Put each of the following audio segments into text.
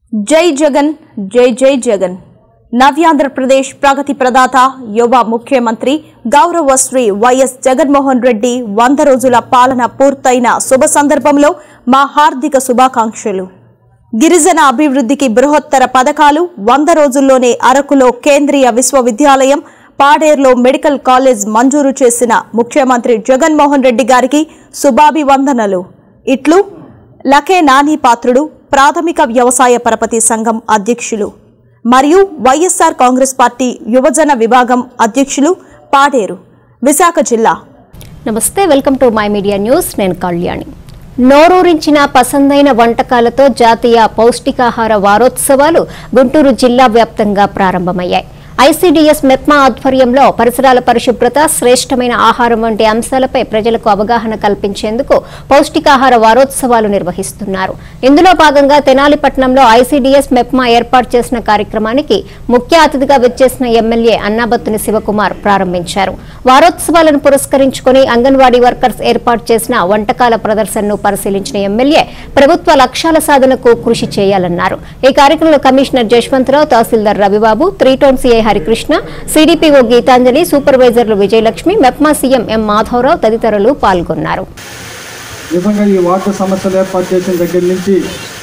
జై జగన్ జై జై జగన్ నవ్యాంధ్రప్రదేశ్ ప్రగతి ప్రదాత యువ ముఖ్యమంత్రి గౌరవ శ్రీ వైఎస్ జగన్మోహన్ రెడ్డి వంద రోజుల పాలన పూర్తయిన శుభ సందర్భంలో మా హార్దిక శుభాకాంక్షలు గిరిజన అభివృద్ధికి బృహత్తర పథకాలు వంద రోజుల్లోనే అరకులో కేంద్రీయ విశ్వవిద్యాలయం పాడేరులో మెడికల్ కాలేజ్ మంజూరు చేసిన ముఖ్యమంత్రి జగన్మోహన్ రెడ్డి గారికి శుభాభివందనలు ఇట్లు లకే నాని పాత్రుడు ప్రాథమిక వ్యవసాయ పరపతి సంఘం అధ్యక్షులు మరియు వైఎస్ఆర్ కాంగ్రెస్ పార్టీ యువజన విభాగం అధ్యక్షులు పాడేరు విశాఖ జిల్లా నమస్తే welcome to my media news నేను కళ్యాణి నోరూరించిన పసందైన వంటకాలతో జాతీయ పౌష్టికాహార వారోత్సవాలు గుంటూరు జిల్లా వ్యాప్తంగా ప్రారంభమయ్యాయి ఐసీడీఎస్ మెప్మా ఆధ్వర్యంలో పరిసరాల పరిశుభ్రత శ్రేష్టమైన ఆహారం వంటి అంశాలపై ప్రజలకు అవగాహన కల్పించేందుకు పౌష్టికాహార వారోత్సవాలు నిర్వహిస్తున్నారు ఇందులో భాగంగా తెనాలి పట్టణంలో ఐసీడీఎస్ మెప్మా ఏర్పాటు చేసిన కార్యక్రమానికి ముఖ్య అతిథిగా విచ్చేసిన ఎమ్మెల్యే అన్నాబత్తుని శివకుమార్ ప్రారంభించారు వారోత్సవాలను పురస్కరించుకుని అంగన్వాడీ వర్కర్స్ ఏర్పాటు చేసిన వంటకాల ప్రదర్శనను పరిశీలించిన ఎమ్మెల్యే ప్రభుత్వ లక్ష్యాల సాధనకు కృషి చేయాలన్నారు ఈ కార్యక్రమంలో కమిషనర్ జశ్వంతరావు తహసీల్దార్ Ravibabu three town CI Harikrishna CDPO Geethanjali సూపర్వైజర్లు విజయలక్ష్మి మెప్మా సీఎం ఎం మాధవరావు తదితరులు పాల్గొన్నారు నిజంగా ఈ వాటర్ సమస్యలు ఏర్పాటు చేసిన దగ్గర నుంచి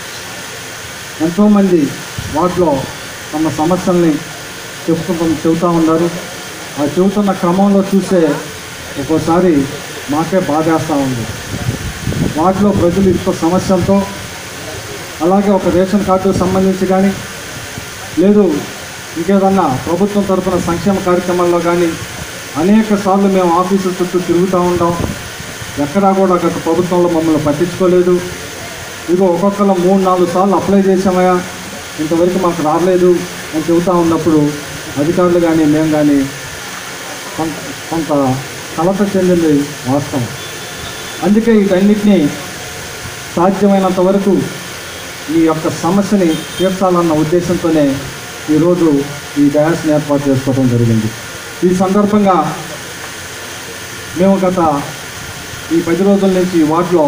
ఎంతోమంది వాటిలో తమ సమస్యల్ని చెబుతూ చెబుతూ ఉన్నారు ఆ చెబుతున్న క్రమంలో చూస్తే ఒక్కోసారి మాకే బాధేస్తూ ఉంది వాటిలో ప్రజలు ఇంత సమస్యలతో అలాగే ఒక రేషన్ కార్డుకు సంబంధించి కానీ లేదు ఇంకేదన్నా ప్రభుత్వం తరపున సంక్షేమ కార్యక్రమాల్లో కానీ అనేక సార్లు మేము ఆఫీసుల చుట్టూ తిరుగుతూ ఉంటాం ఎక్కడా కూడా గత ప్రభుత్వంలో మమ్మల్ని పట్టించుకోలేదు ఇదిగో ఒక్కొక్కరు మూడు నాలుగు సార్లు అప్లై చేసామయ్యా ఇంతవరకు మాకు రాలేదు అని చెబుతూ ఉన్నప్పుడు అధికారులు కానీ మేము కానీ కొంత కొంత కలత చెందింది వాస్తవం అందుకే వీటన్నిటినీ సాధ్యమైనంత వరకు ఈ యొక్క సమస్యని తీర్చాలన్న ఉద్దేశంతోనే ఈరోజు ఈ డయాస్ని ఏర్పాటు చేసుకోవడం జరిగింది ఈ సందర్భంగా మేము గత ఈ పది రోజుల నుంచి వాటిలో